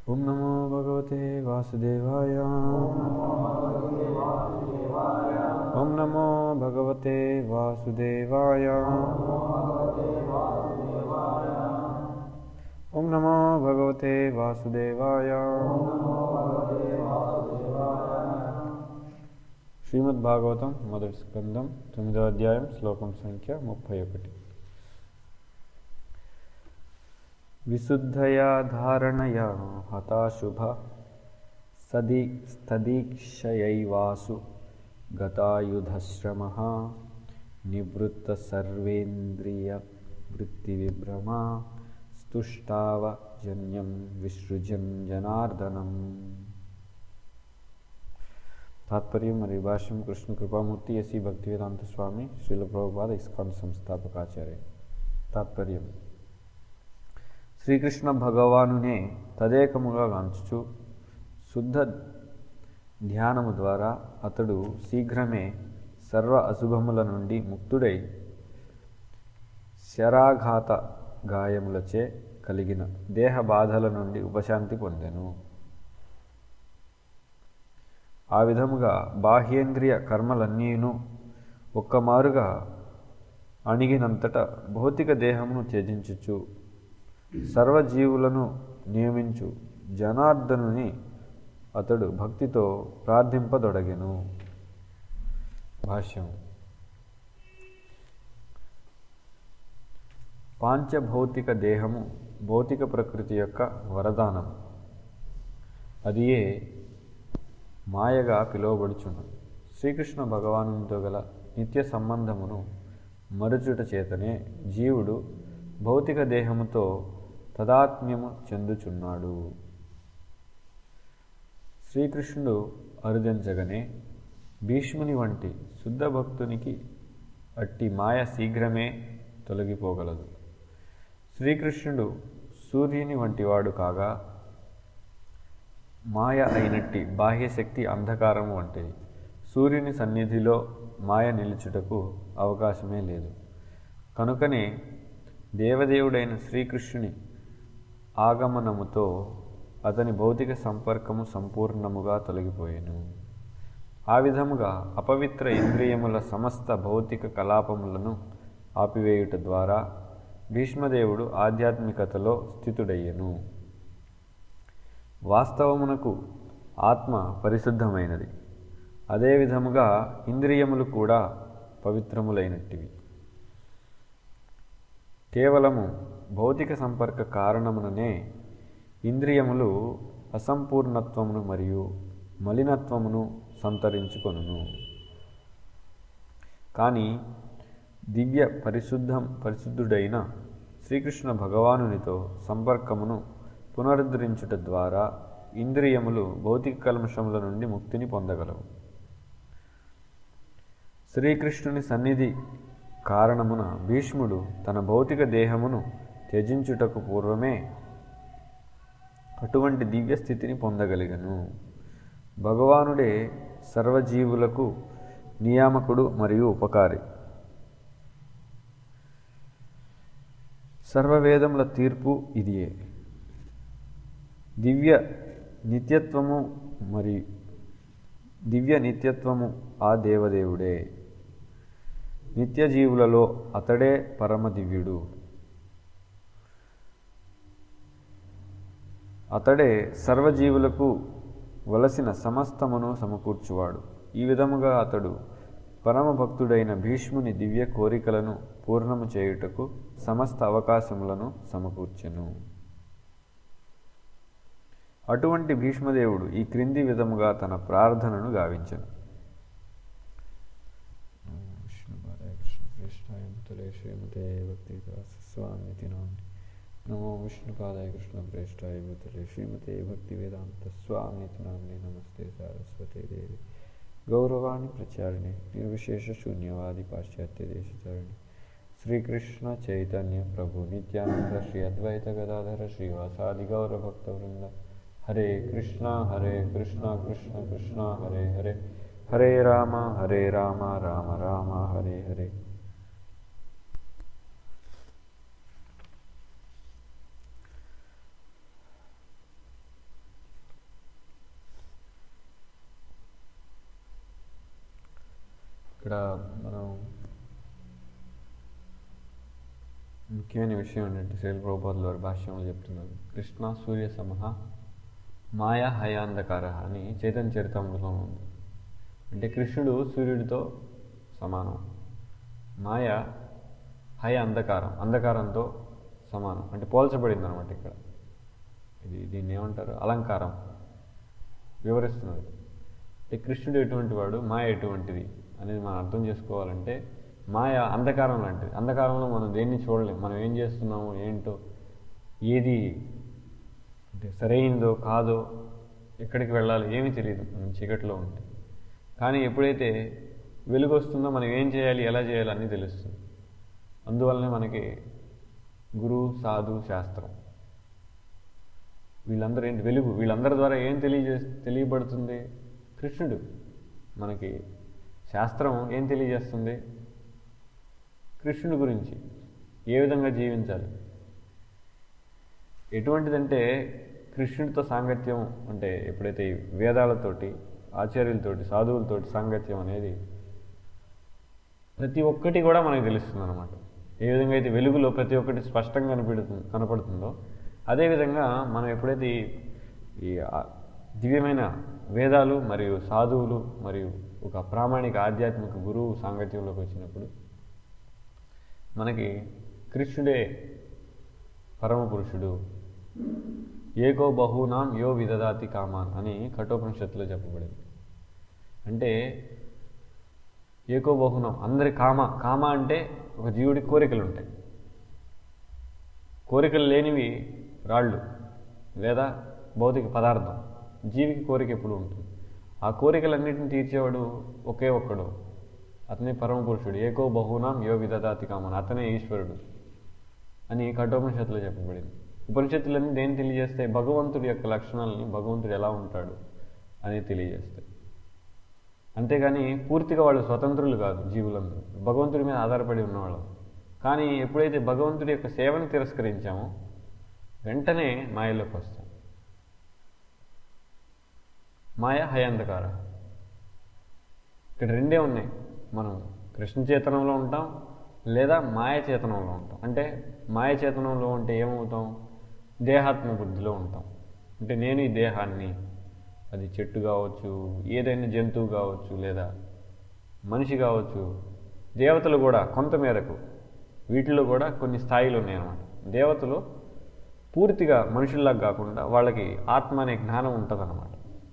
ॐ नमो भगवते वासुदेवाय ॐ नमो भगवते वासुदेवाय ॐ नमो भगवते वासुदेवाय శ్రీమద్ భాగవతం మొదటి స్కందం తొమ్మిదవ అధ్యాయం శ్లోకం సంఖ్య ముప్పై ఒకటి విశుద్ధయా ధారణయా హతాశుభ సది స్తదీక్షయైవాసు గతాయుధశ్రమ నివృత్త సర్వేంద్రియ వృత్తివిభ్రమా స్తుష్టావ జన్యం విసృజన్ జనార్దనం తాత్పర్యం మరియు భాష్యం కృష్ణ కృపామూర్తి ఎస్సి భక్తివేదాంత స్వామి శ్రీల ప్రభుపాద ఇస్కాన్ సంస్థాపకాచార్య తాత్పర్యం శ్రీకృష్ణ భగవానునే తదేకముగా గాంచుచు శుద్ధ ధ్యానము ద్వారా అతడు శీఘ్రమే సర్వ అశుభముల నుండి ముక్తుడై శరాఘాత గాయములచే కలిగిన దేహ బాధల నుండి ఉపశాంతి పొందెను ఆ విధముగా బాహ్యేంద్రియ కర్మలన్నీను ఒక్కమారుగా అణిగినంతట భౌతిక దేహమును త్యజించుచు సర్వజీవులను నియమించు జనార్దనుని అతడు భక్తితో ప్రార్థింపదొడగెను భాష్యం పాంచభౌతిక దేహము భౌతిక ప్రకృతి యొక్క వరదానం అదియే మాయగా పిలువబడుచున్నది శ్రీకృష్ణ భగవానునితో గల నిత్య సంబంధమును మరుచుట చేతనే జీవుడు భౌతిక దేహముతో తదాత్మ్యము చెందుచున్నాడు శ్రీకృష్ణుడు అరుదించగనే భీష్ముని వంటి శుద్ధ భక్తునికి అట్టి మాయ శీఘ్రమే తొలగిపోగలదు శ్రీకృష్ణుడు సూర్యుని వంటివాడు కాగా మాయ అయినట్టి బాహ్యశక్తి అంధకారము వంటిది సూర్యుని సన్నిధిలో మాయ నిలుచుటకు అవకాశమే లేదు కనుకనే దేవదేవుడైన శ్రీకృష్ణుని ఆగమనముతో అతని భౌతిక సంపర్కము సంపూర్ణముగా తొలగిపోయాను ఆ విధముగా అపవిత్ర ఇంద్రియముల సమస్త భౌతిక కలాపములను ఆపివేయుట ద్వారా భీష్మదేవుడు ఆధ్యాత్మికతలో స్థితుడయ్యను వాస్తవమునకు ఆత్మ పరిశుద్ధమైనది అదేవిధముగా ఇంద్రియములు కూడా పవిత్రములైనట్టివి కేవలము భౌతిక సంపర్క కారణముననే ఇంద్రియములు అసంపూర్ణత్వమును మరియు మలినత్వమును సంతరించుకొనును కానీ దివ్య పరిశుద్ధం పరిశుద్ధుడైన శ్రీకృష్ణ భగవానునితో సంపర్కమును పునరుద్ధరించుట ద్వారా ఇంద్రియములు భౌతిక కల్మషముల నుండి ముక్తిని పొందగలవు శ్రీకృష్ణుని సన్నిధి కారణమున భీష్ముడు తన భౌతిక దేహమును త్యజించుటకు పూర్వమే అటువంటి దివ్య స్థితిని పొందగలిగను భగవానుడే సర్వజీవులకు నియామకుడు మరియు ఉపకారి సర్వవేదముల తీర్పు ఇదియే దివ్య నిత్యత్వము మరి దివ్య నిత్యత్వము ఆ దేవదేవుడే నిత్యజీవులలో అతడే పరమ దివ్యుడు అతడే సర్వజీవులకు వలసిన సమస్తమును సమకూర్చువాడు ఈ విధముగా అతడు పరమభక్తుడైన భీష్ముని దివ్య కోరికలను పూర్ణము చేయుటకు సమస్త అవకాశములను సమకూర్చెను అటువంటి భీష్మదేవుడు ఈ క్రింది విధముగా తన ప్రార్థనను గావించను నమో విష్ణుపాదాయ కృష్ణ ప్రేష్టాయ భూతలే శ్రీమతే భక్తి వేదాంత స్వామితి నామ్ని నమస్తే సారస్వతే దేవి గౌరవాణి ప్రచారిణి నిర్విశేష శూన్యవాది పాశ్చాత్య దేశచారిణి శ్రీకృష్ణ చైతన్య ప్రభు నిత్యానంద శ్రీ అద్వైత గదాధర శ్రీవాసాది గౌరభక్త వృంద హరే కృష్ణ హరే కృష్ణ కృష్ణ కృష్ణ హరే హరే హరే రామ హరే రామ రామ రామ హరే హరే ఇక్కడ మనం ముఖ్యమైన విషయం ఏంటంటే శైల ప్రభుపాదుల వారి భాష్యంలో చెప్తున్నారు కృష్ణ సూర్య సమహ మాయా హయాంధకార అని చైతన్య చరితామృతంలో ఉంది అంటే కృష్ణుడు సూర్యుడితో సమానం మాయ హయ అంధకారం అంధకారంతో సమానం అంటే పోల్చబడింది అనమాట ఇక్కడ ఇది దీన్ని ఏమంటారు అలంకారం వివరిస్తున్నారు అంటే కృష్ణుడు ఎటువంటి వాడు మాయ ఎటువంటిది అనేది మనం అర్థం చేసుకోవాలంటే మాయ అంధకారం లాంటిది అంధకారంలో మనం దేన్ని చూడలేం మనం ఏం చేస్తున్నామో ఏంటో ఏది అంటే సరైందో కాదో ఎక్కడికి వెళ్ళాలి ఏమీ తెలియదు మనం చీకట్లో ఉంటే కానీ ఎప్పుడైతే వెలుగు వస్తుందో మనం ఏం చేయాలి ఎలా చేయాలి అన్నీ తెలుస్తుంది అందువల్లనే మనకి గురువు సాధు శాస్త్రం వీళ్ళందరూ ఏంటి వెలుగు వీళ్ళందరి ద్వారా ఏం తెలియజే తెలియబడుతుంది కృష్ణుడు మనకి శాస్త్రం ఏం తెలియజేస్తుంది కృష్ణుడి గురించి ఏ విధంగా జీవించాలి ఎటువంటిదంటే కృష్ణుడితో సాంగత్యం అంటే ఎప్పుడైతే ఈ వేదాలతోటి ఆచార్యులతోటి సాధువులతోటి సాంగత్యం అనేది ప్రతి ఒక్కటి కూడా మనకు తెలుస్తుంది అనమాట ఏ విధంగా అయితే వెలుగులో ప్రతి ఒక్కటి స్పష్టంగా కనపడుతుంది కనపడుతుందో అదేవిధంగా మనం ఎప్పుడైతే ఈ- ఈ ఆ దివ్యమైన వేదాలు మరియు సాధువులు మరియు ఒక ప్రామాణిక ఆధ్యాత్మిక గురువు సాంగత్యంలోకి వచ్చినప్పుడు మనకి కృష్ణుడే పరమ పురుషుడు ఏకో బహూనాం యో విదదాతి కామాన్ అని కఠోపనిషత్తులో చెప్పబడింది అంటే ఏకో బహునం అందరి కామ కామ అంటే ఒక జీవుడికి కోరికలు ఉంటాయి కోరికలు లేనివి రాళ్ళు లేదా భౌతిక పదార్థం జీవికి కోరిక ఎప్పుడు ఉంటుంది ఆ కోరికలన్నింటిని తీర్చేవాడు ఒకే ఒక్కడు అతనే పరమ పురుషుడు ఏకో బహునాం యో విదదాతి కామన్ అతనే ఈశ్వరుడు అని కఠోపనిషత్తులో చెప్పబడింది ఉపనిషత్తులన్నీ దేన్ని తెలియజేస్తాయి భగవంతుడి యొక్క లక్షణాలని భగవంతుడు ఎలా ఉంటాడు అనేది తెలియజేస్తాయి అంతేగాని పూర్తిగా వాళ్ళు స్వతంత్రులు కాదు జీవులందరూ భగవంతుడి మీద ఆధారపడి ఉన్నవాళ్ళు కానీ ఎప్పుడైతే భగవంతుడి యొక్క సేవను తిరస్కరించామో వెంటనే మాయలోకి వస్తాం మాయ హయాంధకార ఇక్కడ రెండే ఉన్నాయి మనం కృష్ణ చేతనంలో ఉంటాం లేదా మాయ చేతనంలో ఉంటాం అంటే మాయ చేతనంలో ఉంటే ఏమవుతాం దేహాత్మ బుద్ధిలో ఉంటాం అంటే నేను ఈ దేహాన్ని అది చెట్టు కావచ్చు ఏదైనా జంతువు కావచ్చు లేదా మనిషి కావచ్చు దేవతలు కూడా కొంత మేరకు వీటిలో కూడా కొన్ని స్థాయిలు ఉన్నాయన్నమాట దేవతలు పూర్తిగా మనుషుల్లాగా కాకుండా వాళ్ళకి ఆత్మ అనే జ్ఞానం ఉంటుందన్నమాట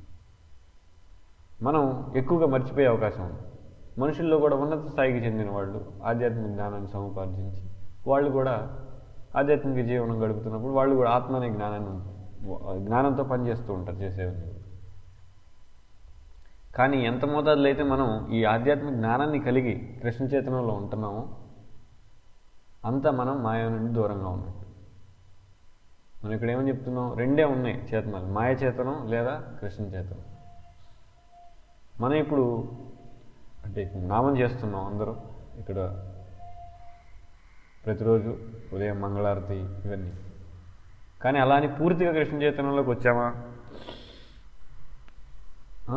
మనం ఎక్కువగా మర్చిపోయే అవకాశం ఉంది మనుషుల్లో కూడా ఉన్నత స్థాయికి చెందిన వాళ్ళు ఆధ్యాత్మిక జ్ఞానాన్ని సముపార్జించి వాళ్ళు కూడా ఆధ్యాత్మిక జీవనం గడుపుతున్నప్పుడు వాళ్ళు కూడా ఆత్మ అనే జ్ఞానాన్ని జ్ఞానంతో పనిచేస్తూ ఉంటారు చేసేవన్నీ కూడా. కానీ ఎంత మోతాదులో అయితే మనం ఈ ఆధ్యాత్మిక జ్ఞానాన్ని కలిగి కృష్ణ చేతనంలో ఉంటున్నామో అంత మనం మాయ నుండి దూరంగా ఉన్నట్టు మనం ఇక్కడ ఏమని చెప్తున్నాం రెండే ఉన్నాయి చేతనాలు మాయ చేతనం లేదా కృష్ణ చేతనం మనం ఇప్పుడు అంటే నామం చేస్తున్నాం అందరూ ఇక్కడ ప్రతిరోజు ఉదయం మంగళారతి ఇవన్నీ కానీ అలా అని పూర్తిగా కృష్ణ చైతన్యంలోకి వచ్చామా ఆ?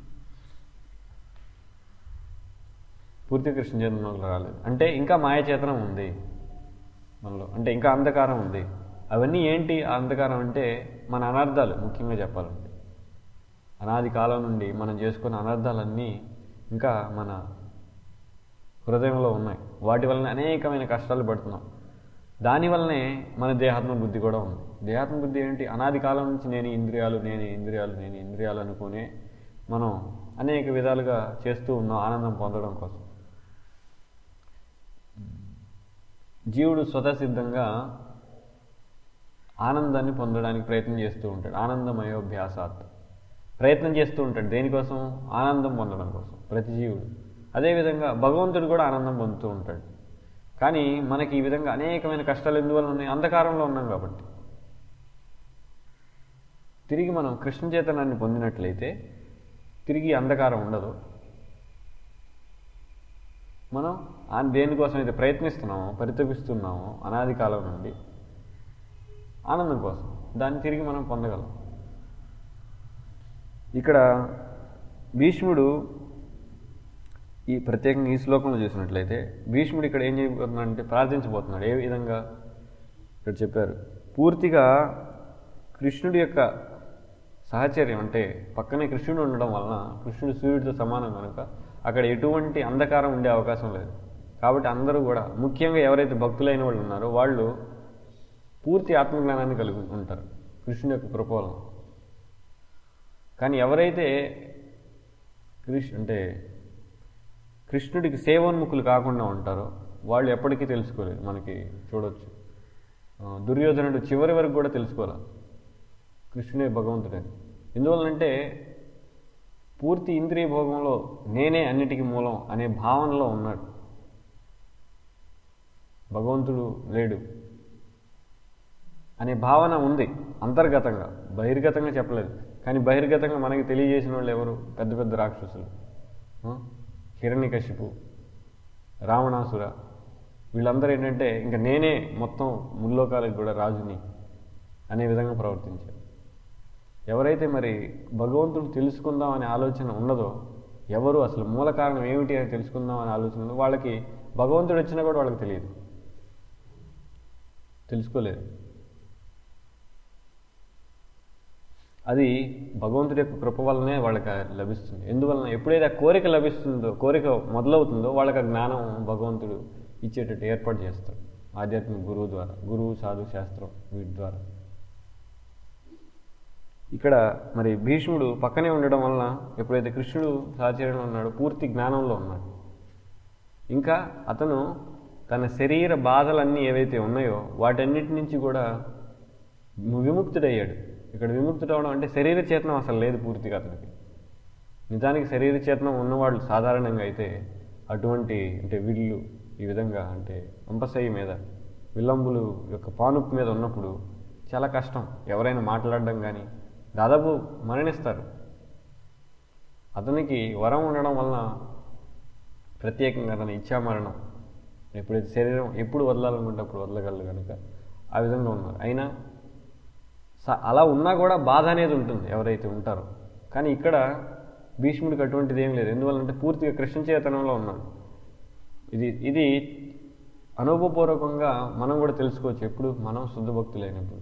పూర్తిగా కృష్ణ చైతన్యంలోకి రాలేదు అంటే ఇంకా మాయ చేతనం ఉంది మనలో అంటే ఇంకా అంధకారం ఉంది అవన్నీ ఏంటి ఆ అంధకారం అంటే మన అనర్థాలు ముఖ్యంగా చెప్పాలంటే అనాది కాలం నుండి మనం చేసుకున్న అనర్థాలన్నీ ఇంకా మన హృదయంలో ఉన్నాయి వాటి వలన అనేకమైన కష్టాలు పడుతున్నాం దానివల్లనే మన దేహాత్మ బుద్ధి కూడా ఉంది దేహాత్మ బుద్ధి ఏంటి అనాది కాలం నుంచి నేను ఈ ఇంద్రియాలు నేను ఈ ఇంద్రియాలు నేను ఈ ఇంద్రియాలు అనుకునే మనం అనేక విధాలుగా చేస్తూ ఉన్నాం ఆనందం పొందడం కోసం జీవుడు స్వతసిద్ధంగా ఆనందాన్ని పొందడానికి ప్రయత్నం చేస్తూ ఉంటాడు ఆనందమయోభ్యాసాత్ ప్రయత్నం చేస్తూ ఉంటాడు దేనికోసం ఆనందం పొందడం కోసం ప్రతి జీవుడు అదేవిధంగా భగవంతుడు కూడా ఆనందం పొందుతూ ఉంటాడు కానీ మనకి ఈ విధంగా అనేకమైన కష్టాలు ఎందువల్ల ఉన్నాయి అంధకారంలో ఉన్నాం కాబట్టి తిరిగి మనం కృష్ణ చైతన్యాన్ని పొందినట్లయితే తిరిగి అంధకారం ఉండదు మనం ఆ దేనికోసం అయితే ప్రయత్నిస్తున్నామో పరితపిస్తున్నామో అనాది కాలం నుండి ఆనందం కోసం దాన్ని తిరిగి మనం పొందగలం ఇక్కడ భీష్ముడు ఈ ప్రత్యేకంగా ఈ శ్లోకంలో చూసినట్లయితే భీష్ముడు ఇక్కడ ఏం చేయబోతున్నాడు అంటే ప్రార్థించబోతున్నాడు ఏ విధంగా ఇక్కడ చెప్పారు పూర్తిగా కృష్ణుడి యొక్క సహచర్యం అంటే పక్కనే కృష్ణుడు ఉండడం వలన కృష్ణుడు సూర్యుడితో సమానం కనుక అక్కడ ఎటువంటి అంధకారం ఉండే అవకాశం లేదు కాబట్టి అందరూ కూడా ముఖ్యంగా ఎవరైతే భక్తులైన వాళ్ళు ఉన్నారో వాళ్ళు పూర్తి ఆత్మజ్ఞానాన్ని కలిగి ఉంటారు కృష్ణుడి యొక్క కృప వలన కానీ ఎవరైతే కృష్ అంటే కృష్ణుడికి సేవోన్ముఖులు కాకుండా ఉంటారో వాళ్ళు ఎప్పటికీ తెలుసుకోలేరు మనకి చూడొచ్చు ఆ, దుర్యోధనుడు చివరి వరకు కూడా తెలుసుకోవాలి కృష్ణుడే భగవంతుడని ఎందువల్లంటే పూర్తి ఇంద్రియ భోగంలో నేనే అన్నిటికీ మూలం అనే భావనలో ఉన్నాడు భగవంతుడు లేడు అనే భావన ఉంది అంతర్గతంగా బహిర్గతంగా చెప్పలేదు కానీ బహిర్గతంగా మనకి తెలియజేసిన వాళ్ళు ఎవరు పెద్ద పెద్ద రాక్షసులు ఆ? హిరణ్యకశిపు రావణాసుర వీళ్ళందరూ ఏంటంటే ఇంకా నేనే మొత్తం ముల్లోకాలకు కూడా రాజుని అనే విధంగా ప్రవర్తించారు ఎవరైతే మరి భగవంతుడు తెలుసుకుందాం అనే ఆలోచన ఉన్నదో ఎవరు అసలు మూల కారణం ఏమిటి అని తెలుసుకుందాం అనే ఆలోచన ఉందో వాళ్ళకి భగవంతుడు వచ్చినా కూడా వాళ్ళకి తెలియదు తెలుసుకోలేదు అది భగవంతుడి యొక్క కృప వల్లనే వాళ్ళకి లభిస్తుంది ఎందువలన ఎప్పుడైతే ఆ కోరిక లభిస్తుందో కోరిక మొదలవుతుందో వాళ్ళకి ఆ జ్ఞానం భగవంతుడు ఇచ్చేటట్టు ఏర్పాటు చేస్తాడు ఆధ్యాత్మిక గురువు ద్వారా గురువు సాధు శాస్త్రం వీటి ద్వారా ఇక్కడ మరి భీష్ముడు పక్కనే ఉండడం వలన ఎప్పుడైతే కృష్ణుడు సాచర్యంలో ఉన్నాడో పూర్తి జ్ఞానంలో ఉన్నాడు ఇంకా అతను తన శరీర బాధలన్నీ ఏవైతే ఉన్నాయో వాటన్నిటి నుంచి కూడా విముక్తుడయ్యాడు ఇక్కడ విముక్తుడు అవడం అంటే శరీర చేతనం అసలు లేదు పూర్తిగా అతనికి నిజానికి శరీర చేతనం ఉన్నవాళ్ళు సాధారణంగా అయితే అటువంటి అంటే విల్లు ఈ విధంగా అంటే అంపశయ్య మీద విల్లంబులు యొక్క పానుపు మీద ఉన్నప్పుడు చాలా కష్టం ఎవరైనా మాట్లాడడం కానీ దాదాపు మరణిస్తారు అతనికి వరం ఉండడం వలన ప్రత్యేకంగా తన ఇచ్చామరణం ఎప్పుడైతే శరీరం ఎప్పుడు వదలాలనుకుంటే అప్పుడు వదలగలరు కనుక ఆ విధంగా ఉన్నారు అయినా స- అలా ఉన్నా కూడా బాధ అనేది ఉంటుంది ఎవరైతే ఉంటారో కానీ ఇక్కడ భీష్ముడికి అటువంటిది ఏం లేదు ఎందువల్లంటే పూర్తిగా కృష్ణ చేతనంలో ఉన్నాడు ఇది ఇది అనుభవపూర్వకంగా మనం కూడా తెలుసుకోవచ్చు ఎప్పుడు మనం శుద్ధ భక్తులైనప్పుడు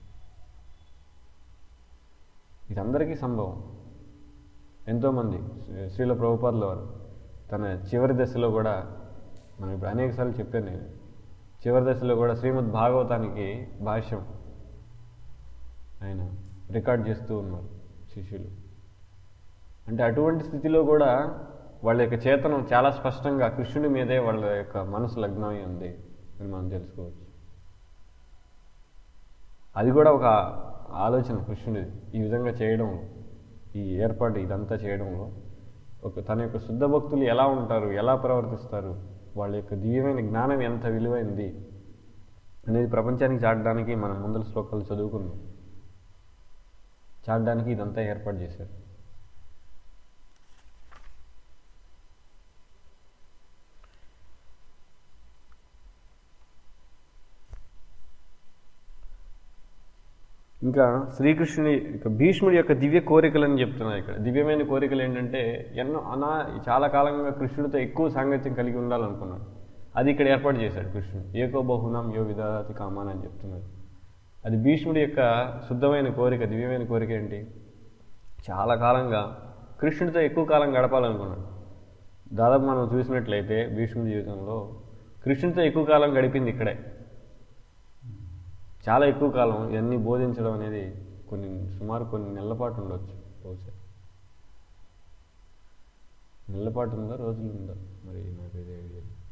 ఇది అందరికీ సంభవం ఎంతోమంది శ్రీ- శ్రీల ప్రభుపాదుల వారు తన చివరి దశలో కూడా మనం ఇప్పుడు అనేకసార్లు చెప్పాను నేను చివరి దశలో కూడా శ్రీమద్ భాగవతానికి భాష్యం ఆయన రికార్డ్ చేస్తూ ఉన్నారు శిష్యులు అంటే అటువంటి స్థితిలో కూడా వాళ్ళ యొక్క చేతనం చాలా స్పష్టంగా కృష్ణుడి మీదే వాళ్ళ యొక్క మనసు లగ్నమై ఉంది అని మనం తెలుసుకోవచ్చు అది కూడా ఒక ఆలోచన కృష్ణుడిది ఈ విధంగా చేయడంలో ఈ ఏర్పాటు ఇదంతా చేయడంలో ఒక తన యొక్క శుద్ధ భక్తులు ఎలా ఉంటారు ఎలా ప్రవర్తిస్తారు వాళ్ళ యొక్క దివ్యమైన జ్ఞానం ఎంత విలువైంది అనేది ప్రపంచానికి చాటడానికి మనం ముందల శ్లోకాలు చదువుకున్నాం చాటడానికి ఇదంతా ఏర్పాటు చేశారు ఇంకా శ్రీకృష్ణుని ఇక భీష్ముడి యొక్క దివ్య కోరికలని చెప్తున్నారు ఇక్కడ దివ్యమైన కోరికలు ఏంటంటే ఎన్నో అనా చాలా కాలంగా కృష్ణుడితో ఎక్కువ సాంగత్యం కలిగి ఉండాలనుకున్నాడు అది ఇక్కడ ఏర్పాటు చేశాడు కృష్ణుడు ఏకో బహునాం యో విధాతి కామాన్ అని చెప్తున్నాడు అది భీష్ముడి యొక్క శుద్ధమైన కోరిక దివ్యమైన కోరిక ఏంటి చాలా కాలంగా కృష్ణుడితో ఎక్కువ కాలం గడపాలనుకున్నాడు దాదాపు మనం చూసినట్లయితే భీష్ముడి జీవితంలో కృష్ణుడితో ఎక్కువ కాలం గడిపింది ఇక్కడే చాలా ఎక్కువ కాలం ఇవన్నీ బోధించడం అనేది కొన్ని సుమారు కొన్ని నెలల పాటు ఉండొచ్చు బహుశా నెలల పాటు ఉందా రోజులు ఉందా మరి నాకు ఇదే ఐడియా లేదు.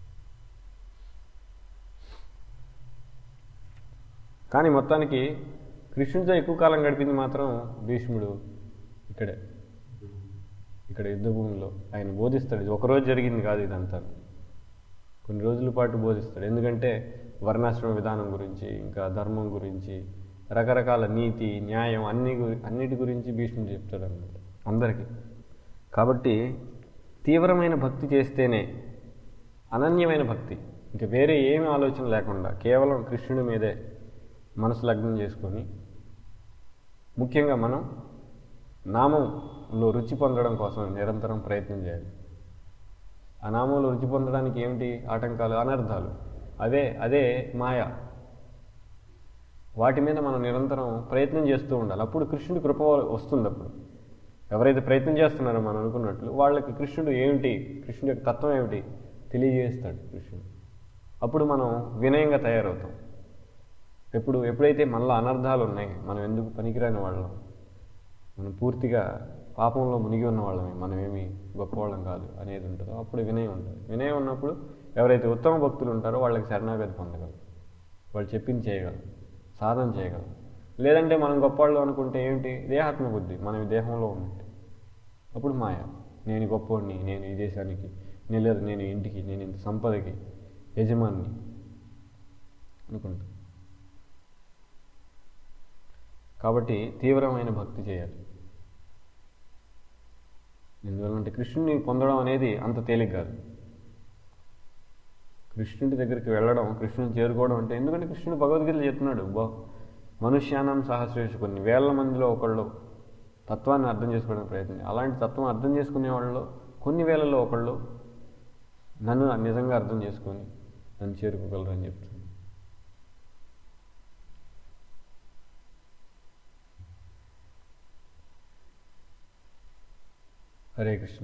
కానీ మొత్తానికి కృష్ణుడితో ఎక్కువ కాలం గడిపింది మాత్రం భీష్ముడు ఇక్కడే ఇక్కడ యుద్ధభూమిలో ఆయన బోధిస్తాడు ఇది ఒకరోజు జరిగింది కాదు ఇదంతా కొన్ని రోజుల పాటు బోధిస్తాడు ఎందుకంటే వర్ణాశ్రమ విధానం గురించి ఇంకా ధర్మం గురించి రకరకాల నీతి న్యాయం అన్ని గురి అన్నిటి గురించి భీష్ముడు చెప్తాడు అనమాట అందరికీ కాబట్టి తీవ్రమైన భక్తి చేస్తేనే అనన్యమైన భక్తి ఇంకా వేరే ఏమి ఆలోచన లేకుండా కేవలం కృష్ణుడి మీదే మనసు లగ్నం చేసుకొని ముఖ్యంగా మనం నామంలో రుచి పొందడం కోసం నిరంతరం ప్రయత్నం చేయాలి ఆ నామంలో రుచి పొందడానికి ఏమిటి ఆటంకాలు అనర్థాలు అదే అదే మాయ వాటి మీద మనం నిరంతరం ప్రయత్నం చేస్తూ ఉండాలి అప్పుడు కృష్ణుడి కృప వస్తుంది అప్పుడు ఎవరైతే ప్రయత్నం చేస్తున్నారో మనం అనుకున్నట్లు వాళ్ళకి కృష్ణుడు ఏమిటి కృష్ణుడి యొక్క తత్వం ఏమిటి తెలియజేస్తాడు కృష్ణుడు అప్పుడు మనం వినయంగా తయారవుతాం ఎప్పుడు ఎప్పుడైతే మనలో అనర్థాలు ఉన్నాయి మనం ఎందుకు పనికిరాని వాళ్ళం మనం పూర్తిగా పాపంలో మునిగి ఉన్న వాళ్ళమే మనమేమి గొప్పవాళ్ళం కాదు అనేది ఉంటుందో అప్పుడు వినయం ఉంటుంది వినయం ఉన్నప్పుడు ఎవరైతే ఉత్తమ భక్తులు ఉంటారో వాళ్ళకి శరణాగతి పొందగలరు వాళ్ళు చెప్పింది చేయగలరు సాధన చేయగలరు లేదంటే మనం గొప్పవాళ్ళు అనుకుంటే ఏంటి దేహాత్మ బుద్ధి మనం ఈ దేహంలో ఉన్నట్టు అప్పుడు మాయ నేను గొప్పవాడిని నేను ఈ దేశానికి నేను లేదు నేను ఈ ఇంటికి నేను ఇంత సంపదకి యజమాని అనుకుంటా కాబట్టి తీవ్రమైన భక్తి చేయాలి ఎందువల్లంటే కృష్ణుని పొందడం అనేది అంత తేలిక కాదు కృష్ణుడి దగ్గరికి వెళ్ళడం కృష్ణుని చేరుకోవడం అంటే ఎందుకంటే కృష్ణుడు భగవద్గీతలు చెప్తున్నాడు బా మనుష్యానం సహస్రేషు కొన్ని వేల మందిలో ఒకళ్ళు తత్వాన్ని అర్థం చేసుకోవడానికి ప్రయత్నం అలాంటి తత్వం అర్థం చేసుకునే వాళ్ళలో కొన్ని వేలలో ఒకళ్ళు నన్ను నిజంగా అర్థం చేసుకొని నన్ను చేరుకోగలరు అని చెప్తుంది హరే కృష్ణ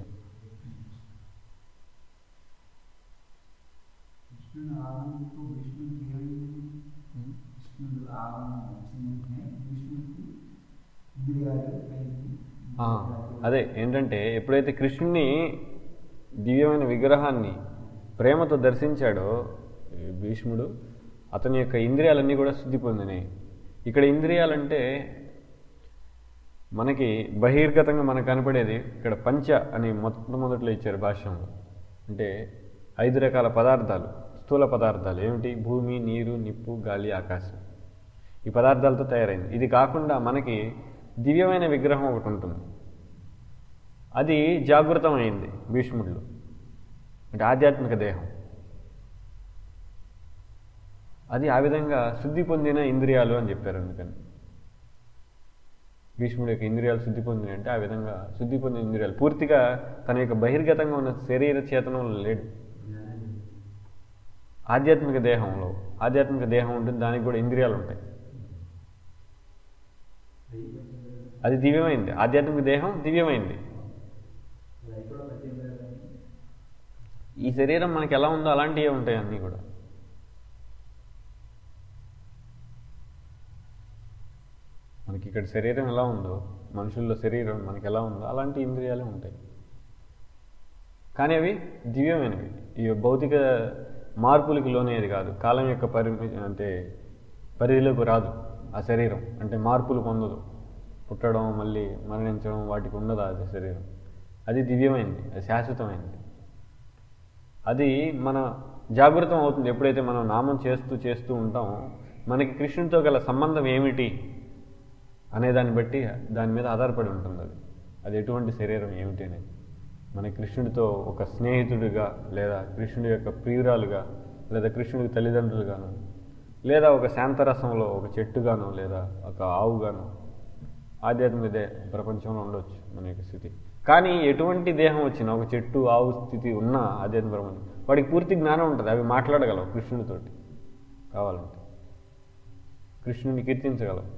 కృష్ణుని ఆగమంతో భీష్ముడికి ఏమైంది కృష్ణుడు ఆగమనం వచ్చిన వెంటనే భీష్ముడికి ఇంద్రియాలు అయింది ఆ, అదే ఏంటంటే ఎప్పుడైతే కృష్ణుని దివ్యమైన విగ్రహాన్ని ప్రేమతో దర్శించాడో ఈ భీష్ముడు అతని యొక్క ఇంద్రియాలన్నీ కూడా శుద్ధి పొందినాయి ఇక్కడ ఇంద్రియాలంటే మనకి బహిర్గతంగా మనకు కనపడేది ఇక్కడ పంచ అని మొట్టమొదట్లో ఇచ్చారు భాష్యంలో అంటే ఐదు రకాల పదార్థాలు స్థూల పదార్థాలు ఏమిటి భూమి నీరు నిప్పు గాలి ఆకాశం ఈ పదార్థాలతో తయారైంది ఇది కాకుండా మనకి దివ్యమైన విగ్రహం ఒకటి ఉంటుంది అది జాగృతమైంది భీష్ముడిలో అంటే ఆధ్యాత్మిక దేహం అది ఆ విధంగా శుద్ధి పొందిన ఇంద్రియాలు అని చెప్పారు అందుకని భీష్ముడి యొక్క ఇంద్రియాలు శుద్ధి పొందిన అంటే ఆ విధంగా శుద్ధి పొందిన ఇంద్రియాలు పూర్తిగా తన యొక్క బహిర్గతంగా ఉన్న శరీర చేతనంలో లేడు ఆధ్యాత్మిక దేహంలో ఆధ్యాత్మిక దేహం ఉంటుంది దానికి కూడా ఇంద్రియాలు ఉంటాయి అది దివ్యమైంది ఆధ్యాత్మిక దేహం దివ్యమైంది ఈ శరీరం మనకి ఎలా ఉందో అలాంటివే ఉంటాయి అన్నీ కూడా మనకి ఇక్కడ శరీరం ఎలా ఉందో మనుషుల్లో శరీరం మనకి ఎలా ఉందో అలాంటి ఇంద్రియాలే ఉంటాయి కానీ అవి దివ్యమైనవి ఈ భౌతిక మార్పులకి లోనేది కాదు కాలం యొక్క పరిమి అంటే పరిధిలోకి రాదు ఆ శరీరం అంటే మార్పులు పొందదు పుట్టడం మళ్ళీ మరణించడం వాటికి ఉండదు అది శరీరం అది దివ్యమైంది అది శాశ్వతమైంది అది మన జాగృతం అవుతుంది ఎప్పుడైతే మనం నామం చేస్తూ చేస్తూ ఉంటామో మనకి కృష్ణుడితో గల సంబంధం ఏమిటి అనే దాన్ని బట్టి దాని మీద ఆధారపడి ఉంటుంది అది అది ఎటువంటి శరీరం ఏమిటి అనేది మన కృష్ణుడితో ఒక స్నేహితుడిగా లేదా కృష్ణుడి యొక్క ప్రియురాలుగా లేదా కృష్ణుడికి తల్లిదండ్రులుగాను లేదా ఒక శాంతరసంలో ఒక చెట్టుగాను లేదా ఒక ఆవుగాను ఆధ్యాత్మిక దే ప్రపంచంలో ఉండొచ్చు మన యొక్క స్థితి కానీ ఎటువంటి దేహం వచ్చినా ఒక చెట్టు ఆవు స్థితి ఉన్నా ఆధ్యాత్మిక ప్రపంచం వాడికి పూర్తి జ్ఞానం ఉంటుంది అవి మాట్లాడగలవు కృష్ణుడితోటి కావాలంటే కృష్ణుని కీర్తించగలవు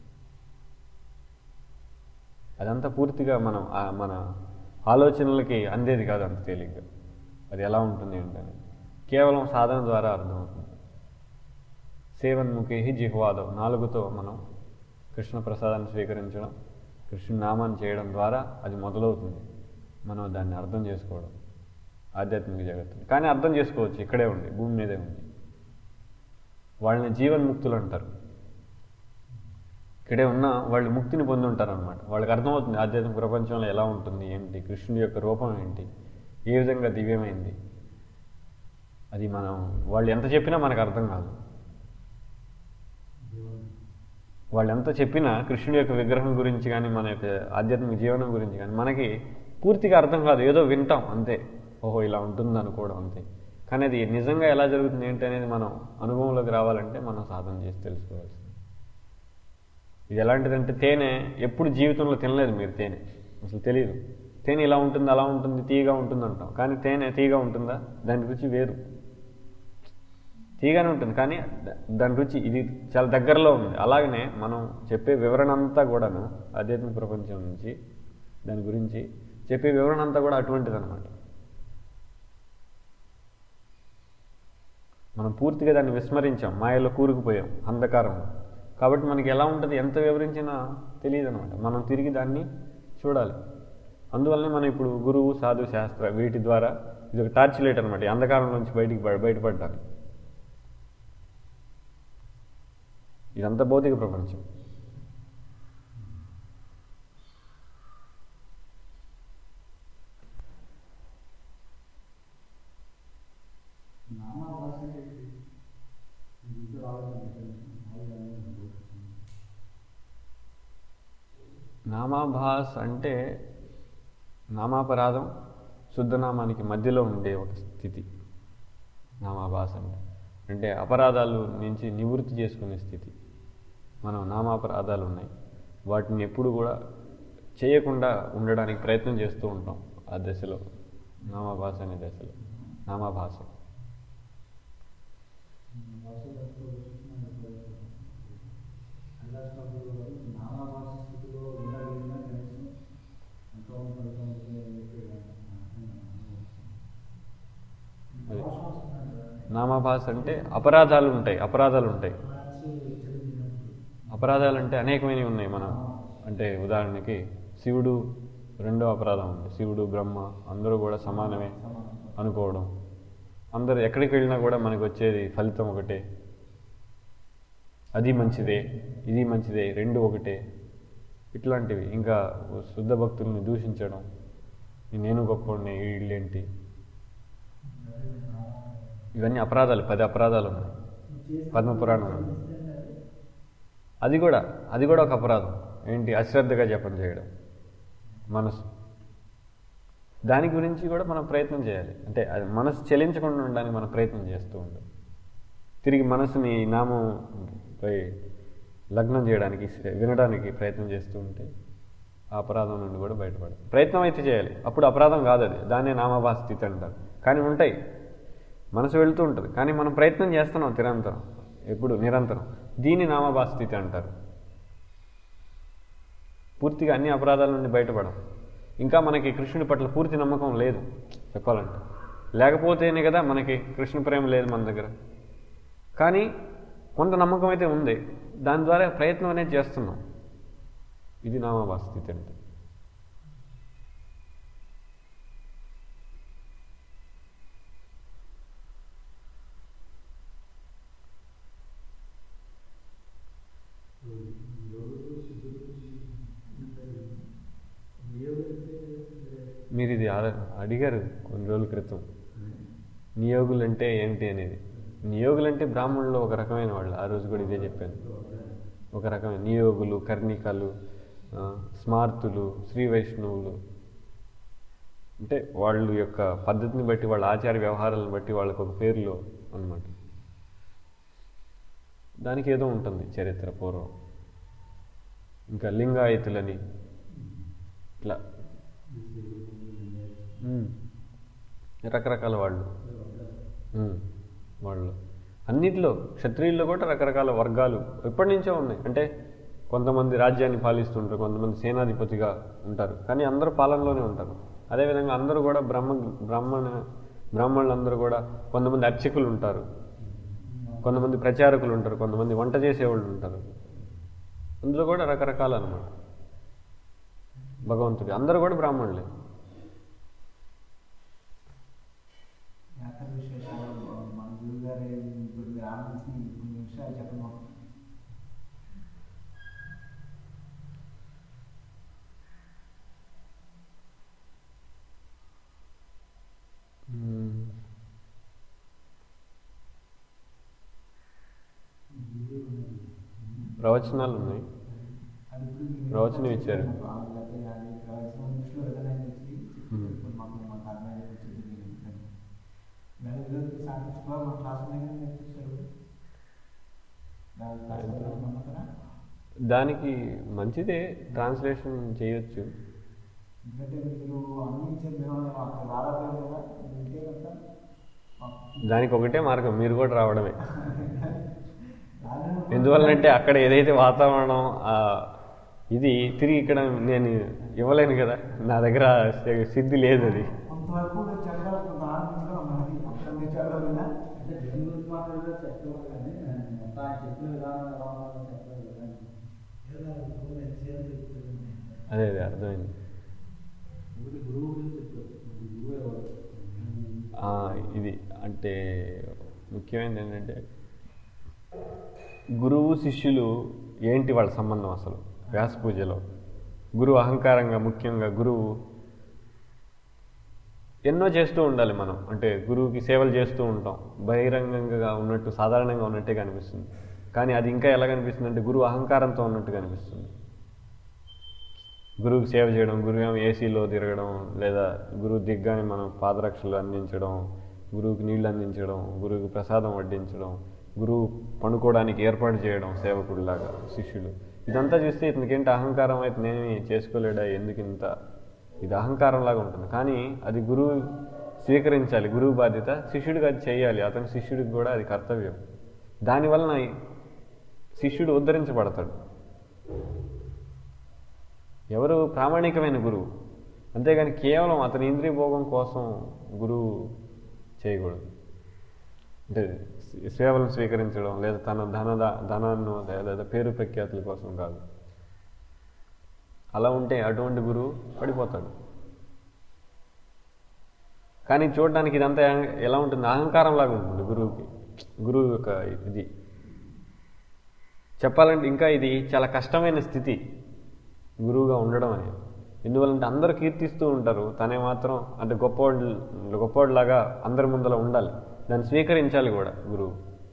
అదంతా పూర్తిగా మనం ఆ- మన ఆలోచనలకి అందేది కాదు అంత తేలిగ్గా అది ఎలా ఉంటుంది ఏంటని కేవలం సాధన ద్వారా అర్థమవుతుంది సేవన్ముఖి జిహ్వాదం నాలుగుతో మనం కృష్ణ ప్రసాదాన్ని స్వీకరించడం కృష్ణ నామాన్ని చేయడం ద్వారా అది మొదలవుతుంది మనం దాన్ని అర్థం చేసుకోవడం ఆధ్యాత్మిక జగత్తు కానీ అర్థం చేసుకోవచ్చు ఇక్కడే ఉంది భూమి మీదే ఉంది వాళ్ళని జీవన్ముక్తులు అంటారు ఇక్కడే ఉన్న వాళ్ళు ముక్తిని పొంది ఉంటారు అనమాట వాళ్ళకి అర్థమవుతుంది ఆధ్యాత్మిక ప్రపంచంలో ఎలా ఉంటుంది ఏంటి కృష్ణుడి యొక్క రూపం ఏంటి ఏ విధంగా దివ్యమైంది అది మనం వాళ్ళు ఎంత చెప్పినా మనకు అర్థం కాదు వాళ్ళు ఎంత చెప్పినా కృష్ణుడి యొక్క విగ్రహం గురించి కానీ మన యొక్క ఆధ్యాత్మిక జీవనం గురించి కానీ మనకి పూర్తిగా అర్థం కాదు ఏదో వింటాం అంతే ఓహో ఇలా ఉంటుంది అనుకోవడం అంతే కానీ అది నిజంగా ఎలా జరుగుతుంది ఏంటి అనేది మనం అనుభవంలోకి రావాలంటే మనం సాధన చేసి తెలుసుకోవాల్సింది ఇది ఎలాంటిదంటే తేనె ఎప్పుడు జీవితంలో తినలేదు మీరు తేనె అసలు తెలియదు తేనె ఇలా ఉంటుంది అలా ఉంటుంది తీయగా ఉంటుంది అంటాం కానీ తేనె తీయగా ఉంటుందా దాని రుచి వేరు తీయగానే ఉంటుంది కానీ ద- దాని రుచి ఇది చాలా దగ్గరలో ఉంది అలాగనే మనం చెప్పే వివరణ అంతా కూడాను ఆధ్యాత్మిక ప్రపంచం నుంచి దాని గురించి చెప్పే వివరణ అంతా కూడా అటువంటిది అనమాట మనం పూర్తిగా దాన్ని విస్మరించాం మాయలో కూరుకుపోయాం అంధకారం కాబట్టి మనకి ఎలా ఉంటుంది ఎంత వివరించినా తెలియదు అనమాట మనం తిరిగి దాన్ని చూడాలి అందువల్లనే మనం ఇప్పుడు గురువు సాధు శాస్త్ర వీటి ద్వారా ఇది ఒక టార్చ్ లైట్ అనమాట ఈ అంధకారం నుంచి బయటికి పడ- బయటపడ్డానికి ఇదంతా భౌతిక ప్రపంచం నామాభాష ఇంట్లో ఆలోచన నామాభాస్ అంటే నామాపరాధం శుద్ధనామానికి మధ్యలో ఉండే ఒక స్థితి నామాభాస్ అంటే అంటే అపరాధాలు నుంచి నివృత్తి చేసుకునే స్థితి మనం నామాపరాధాలు ఉన్నాయి వాటిని ఎప్పుడు కూడా చేయకుండా ఉండడానికి ప్రయత్నం చేస్తూ ఉంటాం ఆ దశలో నామాభాస అనే దశలో నామాభాస నామాభాష స్థితిలో ఉండగలిగిన కనీసం ఎంతో ఫలితం అది. నామాభాస అంటే అపరాధాలు ఉంటాయి అపరాధాలు ఉంటాయి అపరాధాలు అంటే అనేకమైనవి ఉన్నాయి మనం అంటే ఉదాహరణకి శివుడు రెండో అపరాధం ఉంది శివుడు బ్రహ్మ అందరూ కూడా సమానమే అనుకోవడం అందరు ఎక్కడికి వెళ్ళినా కూడా మనకు వచ్చేది ఫలితం ఒకటే అది మంచిదే ఇది మంచిదే రెండు ఒకటే ఇట్లాంటివి ఇంకా శుద్ధ భక్తుల్ని దూషించడం ఈ నేను గొప్పవాడిని వీళ్ళేంటి ఇవన్నీ అపరాధాలు పది అపరాధాలు ఉన్నాయి పద్మపురాణం ఉంది. అది కూడా అది కూడా ఒక అపరాధం ఏంటి అశ్రద్ధగా జపం చేయడం మనసు దాని గురించి కూడా మనం ప్రయత్నం చేయాలి అంటే అది మనసు చెలించకుండా ఉండడానికి మనం ప్రయత్నం చేస్తూ ఉంటాం తిరిగి మనసుని నామంపై లగ్నం చేయడానికి వినడానికి ప్రయత్నం చేస్తూ ఉంటే ఆ అపరాధం నుండి కూడా బయటపడదు ప్రయత్నం అయితే చేయాలి అప్పుడు అపరాధం కాదు అది దాన్నే నామభాస స్థితి అంటారు కానీ ఉంటాయి మనసు వెళ్తూ ఉంటుంది కానీ మనం ప్రయత్నం చేస్తున్నాం నిరంతరం ఎప్పుడు నిరంతరం దీన్ని నామభాస స్థితి అంటారు పూర్తిగా అన్ని అపరాధాల నుండి బయటపడం ఇంకా మనకి కృష్ణుడి పట్ల పూర్తి నమ్మకం లేదు చెప్పాలంటే లేకపోతేనే కదా మనకి కృష్ణ ప్రేమ లేదు మన దగ్గర కానీ కొంత నమ్మకం అయితే ఉంది దాని ద్వారా ప్రయత్నం అనేది చేస్తున్నాం ఇది నామభాస స్థితి అంటే మీరు ఇది అడ- అడిగారు కొన్ని రోజుల క్రితం నియోగులు అంటే ఏమిటి అనేది నియోగులు అంటే బ్రాహ్మణులు ఒక రకమైన వాళ్ళు ఆ రోజు కూడా ఇదే చెప్పాను ఒక రకమైన నియోగులు కర్ణికలు ఆ, స్మార్తులు శ్రీ వైష్ణవులు అంటే వాళ్ళ యొక్క పద్ధతిని బట్టి వాళ్ళ ఆచార వ్యవహారాలను బట్టి వాళ్ళకు ఒక పేర్లు అన్నమాట దానికి ఏదో ఉంటుంది చరిత్ర పూర్వం ఇంకా లింగాయతులని ఇట్లా ఉమ్. రకరకాల వాళ్ళు ఉమ్. వాళ్ళు అన్నిట్లో క్షత్రియుల్లో కూడా రకరకాల వర్గాలు ఎప్పటి నుంచో ఉన్నాయి అంటే కొంతమంది రాజ్యాన్ని పాలిస్తుంటారు కొంతమంది సేనాధిపతిగా ఉంటారు కానీ అందరూ పాలనలోనే ఉంటారు అదేవిధంగా అందరూ కూడా బ్రహ్మ బ్రాహ్మణ బ్రాహ్మణులందరూ కూడా కొంతమంది అర్చకులు ఉంటారు కొంతమంది ప్రచారకులు ఉంటారు కొంతమంది వంట చేసేవాళ్ళు ఉంటారు అందులో కూడా రకరకాలు అనమాట భగవంతుడి అందరూ కూడా బ్రాహ్మణులే యాత్ర విశేషాలు మన గురువు గారు ఇప్పుడు మీరు ఆనందించిన కొన్ని విషయాలు చెప్పండి మాకు మ్మ్. ప్రవచనాలు ఉన్నాయి అది ఇప్పుడు మీరు ప్రవచనం ఇచ్చారు. లేకపోతే అది ప్రవచనం దృష్టిలో ఏదైనా తెచ్చి మ్మ్. ఇప్పుడు మాకు మాకు అర్థమయ్యేది వచ్చింది దాని విధంగా సాటిస్ఫై మా క్లాస్ దగ్గర నేర్పించారు దాని క్లాస్ సాయంత్రం. నమ్మకరా దానికి మంచిదే ట్రాన్స్లేషన్ చేయొచ్చు ఎందుకంటే మీరు అందించే మేము అక్కడ రాలేదు కదా మీరు ఉంటే కనుక మాకు దానికి ఒకటే మార్గం మీరు కూడా రావడమే దాన్ని కూడా ఎందువల్లంటే అక్కడ ఏదైతే వాతావరణం ఆ, ఇది తిరిగి ఇక్కడ నేను ఇవ్వలేను కదా నా దగ్గర సిద్ధి లేదు అది కొంతవరకు మీరు చెప్పగల కొంత ఆనందించడం మనది అక్కడ మీరు చెప్పగలిగినా అంటే దేని గురించి మాట్లాడినా చెప్పడం కానీ మొత్తం ఆయన చెప్పిన విధానం ఎలా ఉందో చెప్పలేదు కదా ఏదో గురువు ఎంతసేపు చెప్తుంది అదే అదే అర్థమైంది ఒకటి గురువు గురించి చెప్పారు మరి గురువు ఎవరు ఆ, ఇది అంటే ముఖ్యమైనది ఏంటంటే గురువు శిష్యులు ఏంటి వాళ్ళ సంబంధం అసలు వ్యాస పూజలో గురువు అహంకారంగా ముఖ్యంగా గురువు ఎన్నో చేస్తూ ఉండాలి మనం అంటే గురువుకి సేవలు చేస్తూ ఉంటాం బహిరంగంగా ఉన్నట్టు సాధారణంగా ఉన్నట్టే కనిపిస్తుంది కానీ అది ఇంకా ఎలా కనిపిస్తుంది అంటే గురువు అహంకారంతో ఉన్నట్టు కనిపిస్తుంది గురువుకి సేవ చేయడం గురువు ఏమో ఏసీలో తిరగడం లేదా గురువు దిగ్గానే మనం పాదరక్షలు అందించడం గురువుకి నీళ్లు అందించడం గురువుకి ప్రసాదం వడ్డించడం గురువు పండుకోవడానికి ఏర్పాటు చేయడం సేవకుడిలాగా శిష్యులు ఇదంతా చూస్తే ఇతనికేంటి అహంకారం అయితే నేనేమి చేసుకోలేడా ఎందుకు ఇంత ఇది అహంకారం లాగా ఉంటుంది కానీ అది గురువు స్వీకరించాలి గురువు బాధ్యత శిష్యుడికి అది చేయాలి అతని శిష్యుడికి కూడా అది కర్తవ్యం దానివలన శిష్యుడు ఉద్ధరించబడతాడు ఎవరు ప్రామాణికమైన గురువు అంతేగాని కేవలం అతని ఇంద్రియ భోగం కోసం గురువు చేయకూడదు అంటే సే- సేవలను స్వీకరించడం లేదా తన ధన ధనాన్ని లేదా పేరు ప్రఖ్యాతుల కోసం కాదు అలా ఉంటే అటువంటి గురువు పడిపోతాడు కానీ చూడడానికి ఇదంతా ఎలా ఉంటుంది అహంకారం లాగా ఉంటుంది గురువుకి గురువు యొక్క ఇది చెప్పాలంటే ఇంకా ఇది చాలా కష్టమైన స్థితి గురువుగా ఉండడం అనేది ఎందువల్లంటే అందరూ కీర్తిస్తూ ఉంటారు తనే మాత్రం అంటే గొప్పవాడు గొప్పవాడిలాగా అందరి ముందర ఉండాలి దాన్ని స్వీకరించాలి కూడా గురువు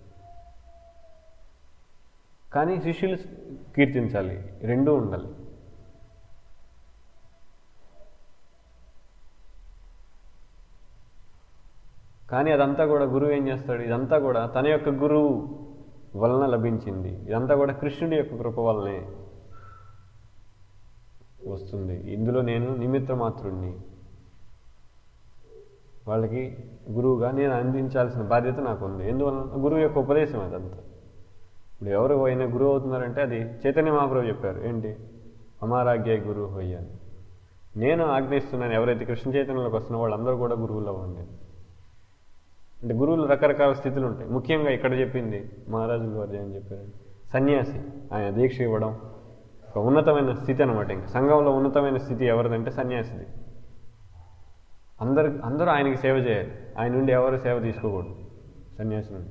కానీ శిష్యులు కీర్తించాలి రెండూ ఉండాలి కానీ అదంతా కూడా గురువు ఏం చేస్తాడు ఇదంతా కూడా తన యొక్క గురువు వలన లభించింది ఇదంతా కూడా కృష్ణుడి యొక్క కృప వల్లనే వస్తుంది ఇందులో నేను నిమిత్త మాత్రుణ్ణి వాళ్ళకి గురువుగా నేను అందించాల్సిన బాధ్యత నాకు ఉంది ఎందువల్ల గురువు యొక్క ఉపదేశం అదంతా ఇప్పుడు ఎవరు అయినా గురువు అవుతున్నారంటే అది చైతన్య మహాప్రభు చెప్పారు ఏంటి అమారాజ్ఞ గురువు హొయ్య అని నేను ఆజ్ఞయిస్తున్నాను ఎవరైతే కృష్ణ చైతన్యంలోకి వస్తున్న వాళ్ళందరూ కూడా గురువులో ఉండే అంటే గురువులు రకరకాల స్థితులు ఉంటాయి ముఖ్యంగా ఇక్కడ చెప్పింది మహారాజుల వారి ఏం చెప్పారు సన్యాసి ఆయన దీక్ష ఇవ్వడం ఒక ఉన్నతమైన స్థితి అనమాట ఇంకా సంఘంలో ఉన్నతమైన స్థితి ఎవరిదంటే సన్యాసిది అందరు అందరూ ఆయనకి సేవ చేయాలి ఆయన నుండి ఎవరు సేవ తీసుకోకూడదు సన్యాసి నుండి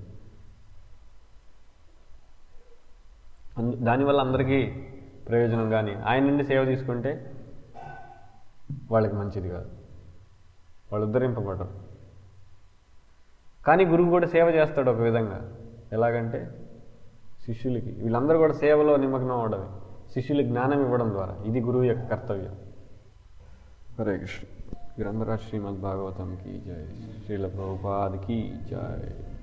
అందు- దానివల్ల అందరికీ ప్రయోజనం కానీ ఆయన నుండి సేవ తీసుకుంటే వాళ్ళకి మంచిది కాదు వాళ్ళు ఉద్ధరింపబడరు కానీ గురువు కూడా సేవ చేస్తాడు ఒక విధంగా ఎలాగంటే శిష్యులకి వీళ్ళందరూ కూడా సేవలో నిమగ్నం అవడమే శిష్యులకు జ్ఞానం ఇవ్వడం ద్వారా ఇది గురువు యొక్క కర్తవ్యం హరే కృష్ణ గ్రంథరాజ్ శ్రీమద్ భాగవతం కీ జయ శ్రీల ప్రభుపాద్ కీ జయ